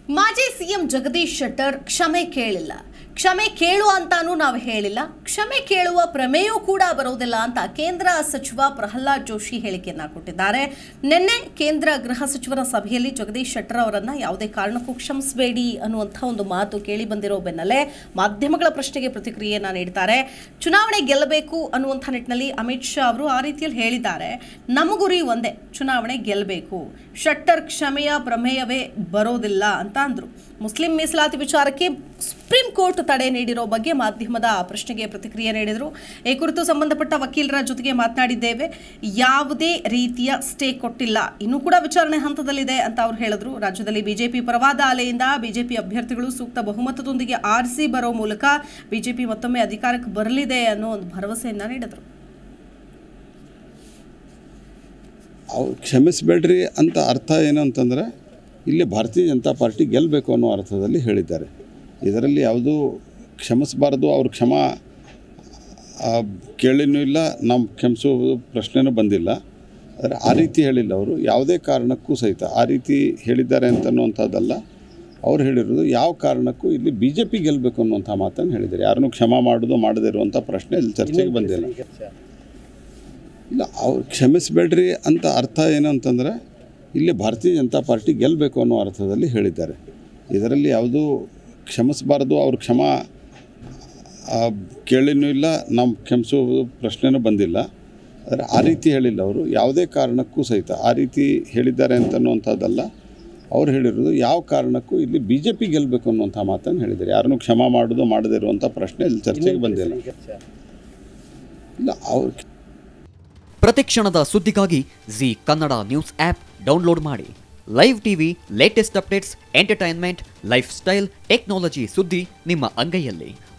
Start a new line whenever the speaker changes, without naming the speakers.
ಮಾಜಿ ಸಿಎಂ ಜಗದೀಶ್ ಶೆಟ್ಟರ್ ಕ್ಷಮೆ ಕೇಳಿಲ್ಲ ಕ್ಷಮೆ ಕೇಳು ಅಂತಾನೂ ನಾವು ಹೇಳಿಲ್ಲ ಕ್ಷಮೆ ಕೇಳುವ ಪ್ರಮೇಯೂ ಕೂಡ ಬರೋದಿಲ್ಲ ಅಂತ ಕೇಂದ್ರ ಸಚಿವ ಪ್ರಹ್ಲಾದ್ ಜೋಶಿ ಹೇಳಿಕೆಯನ್ನ ಕೊಟ್ಟಿದ್ದಾರೆ ನಿನ್ನೆ ಕೇಂದ್ರ ಗೃಹ ಸಚಿವರ ಸಭೆಯಲ್ಲಿ ಜಗದೀಶ್ ಶೆಟ್ಟರ್ ಅವರನ್ನ ಯಾವುದೇ ಕಾರಣಕ್ಕೂ ಕ್ಷಮಿಸಬೇಡಿ ಅನ್ನುವಂಥ ಒಂದು ಮಾತು ಕೇಳಿ ಬಂದಿರೋ ಬೆನ್ನಲ್ಲೇ ಮಾಧ್ಯಮಗಳ ಪ್ರಶ್ನೆಗೆ ಪ್ರತಿಕ್ರಿಯೆಯನ್ನ ನೀಡಿದ್ದಾರೆ ಚುನಾವಣೆ ಗೆಲ್ಲಬೇಕು ಅನ್ನುವಂಥ ನಿಟ್ಟಿನಲ್ಲಿ ಅಮಿತ್ ಶಾ ಅವರು ಆ ರೀತಿಯಲ್ಲಿ ಹೇಳಿದ್ದಾರೆ ನಮ್ಮ ಗುರಿ ಒಂದೇ ಚುನಾವಣೆ ಗೆಲ್ಲಬೇಕು ಶೆಟ್ಟರ್ ಕ್ಷಮೆಯ ಪ್ರಮೇಯವೇ ಬರೋದಿಲ್ಲ ಅಂತ ಅಂದ್ರು ಮುಸ್ಲಿಂ ಮೀಸಲಾತಿ ವಿಚಾರಕ್ಕೆ ಸುಪ್ರೀಂ ಕೋರ್ಟ್ ತಡೆ ನೀಡಿರೋ ಬಗ್ಗೆ ಮಾಧ್ಯಮದ ಪ್ರಶ್ನೆಗೆ ಪ್ರತಿಕ್ರಿಯೆ ನೀಡಿದರು ಈ ಕುರಿತು ಸಂಬಂಧಪಟ್ಟ ವಕೀಲರ ಜೊತೆಗೆ ಮಾತನಾಡಿದ್ದೇವೆ ಯಾವುದೇ ರೀತಿಯ ಸ್ಟೇ ಕೊಟ್ಟಿಲ್ಲ ಇನ್ನೂ ಕೂಡ ವಿಚಾರಣೆ ಹಂತದಲ್ಲಿದೆ ಅಂತ ಅವರು ಹೇಳಿದ್ರು ರಾಜ್ಯದಲ್ಲಿ ಬಿಜೆಪಿ ಪರವಾದ ಅಲೆಯಿಂದ ಬಿಜೆಪಿ ಅಭ್ಯರ್ಥಿಗಳು ಸೂಕ್ತ ಬಹುಮತದೊಂದಿಗೆ ಆರಿಸಿ ಬರೋ ಮೂಲಕ ಬಿಜೆಪಿ ಮತ್ತೊಮ್ಮೆ ಅಧಿಕಾರಕ್ಕೆ ಬರಲಿದೆ ಅನ್ನೋ ಒಂದು ಭರವಸೆಯನ್ನ ನೀಡಿದರು
ಅವ್ರು ಕ್ಷಮಿಸಬೇಡ್ರಿ ಅಂತ ಅರ್ಥ ಏನು ಅಂತಂದರೆ ಇಲ್ಲಿ ಭಾರತೀಯ ಜನತಾ ಪಾರ್ಟಿ ಗೆಲ್ಲಬೇಕು ಅನ್ನೋ ಅರ್ಥದಲ್ಲಿ ಹೇಳಿದ್ದಾರೆ ಇದರಲ್ಲಿ ಯಾವುದೂ ಕ್ಷಮಿಸಬಾರ್ದು ಅವ್ರ ಕ್ಷಮ ಆ, ಕೇಳಿನೂ ಇಲ್ಲ ನಾವು ಕ್ಷಮಿಸೋ ಪ್ರಶ್ನೆನೂ ಬಂದಿಲ್ಲ ಆದರೆ ಆ ರೀತಿ ಹೇಳಿಲ್ಲ ಅವರು ಯಾವುದೇ ಕಾರಣಕ್ಕೂ ಸಹಿತ ಆ ರೀತಿ ಹೇಳಿದ್ದಾರೆ ಅಂತನ್ನುವಂಥದ್ದಲ್ಲ ಅವ್ರು ಹೇಳಿರೋದು ಯಾವ ಕಾರಣಕ್ಕೂ ಇಲ್ಲಿ ಬಿ ಜೆ ಪಿ ಗೆಲ್ಲಬೇಕು ಅನ್ನುವಂಥ ಮಾತನ್ನು ಹೇಳಿದ್ದಾರೆ ಯಾರನ್ನೂ ಕ್ಷಮ ಮಾಡೋದು ಮಾಡದೇ ಇರುವಂಥ ಪ್ರಶ್ನೆ ಇಲ್ಲಿ ಚರ್ಚೆಗೆ ಬಂದಿಲ್ಲ ಇಲ್ಲ ಅವ್ರು ಕ್ಷಮಿಸಬೇಡ್ರಿ ಅಂತ ಅರ್ಥ ಏನು ಅಂತಂದರೆ ಇಲ್ಲಿ ಭಾರತೀಯ ಜನತಾ ಪಾರ್ಟಿ ಗೆಲ್ಲಬೇಕು ಅನ್ನೋ ಅರ್ಥದಲ್ಲಿ ಹೇಳಿದ್ದಾರೆ ಇದರಲ್ಲಿ ಯಾವುದೂ ಕ್ಷಮಿಸಬಾರ್ದು ಅವ್ರ ಕ್ಷಮ ಆ, ಕೇಳಿನೂ ಇಲ್ಲ ನಾವು ಕ್ಷಮಿಸೋ ಪ್ರಶ್ನೆನೂ ಬಂದಿಲ್ಲ ಆದರೆ ಆ ರೀತಿ ಹೇಳಿಲ್ಲ ಅವರು ಯಾವುದೇ ಕಾರಣಕ್ಕೂ ಸಹಿತ ಆ ರೀತಿ ಹೇಳಿದ್ದಾರೆ ಅಂತನ್ನುವಂಥದ್ದಲ್ಲ ಅವ್ರು ಹೇಳಿರೋದು ಯಾವ ಕಾರಣಕ್ಕೂ ಇಲ್ಲಿ ಬಿ ಜೆ ಪಿ ಗೆಲ್ಲಬೇಕು ಅನ್ನುವಂಥ ಮಾತನ್ನು ಹೇಳಿದ್ದಾರೆ ಯಾರನ್ನೂ ಕ್ಷಮ ಮಾಡೋದು ಮಾಡದೇ ಇರುವಂಥ ಪ್ರಶ್ನೆ ಇಲ್ಲಿ ಚರ್ಚೆಗೆ ಬಂದಿಲ್ಲ ಇಲ್ಲ ಅವ್ರು
ಪ್ರತಿಕ್ಷಣದ ಸುದ್ದಿಗಾಗಿ Zee Kannada news app download ಮಾಡಿ live TV latest updates entertainment life style technology ಸುದ್ದಿ ನಿಮ್ಮ ಅಂಗೈಯಲ್ಲಿ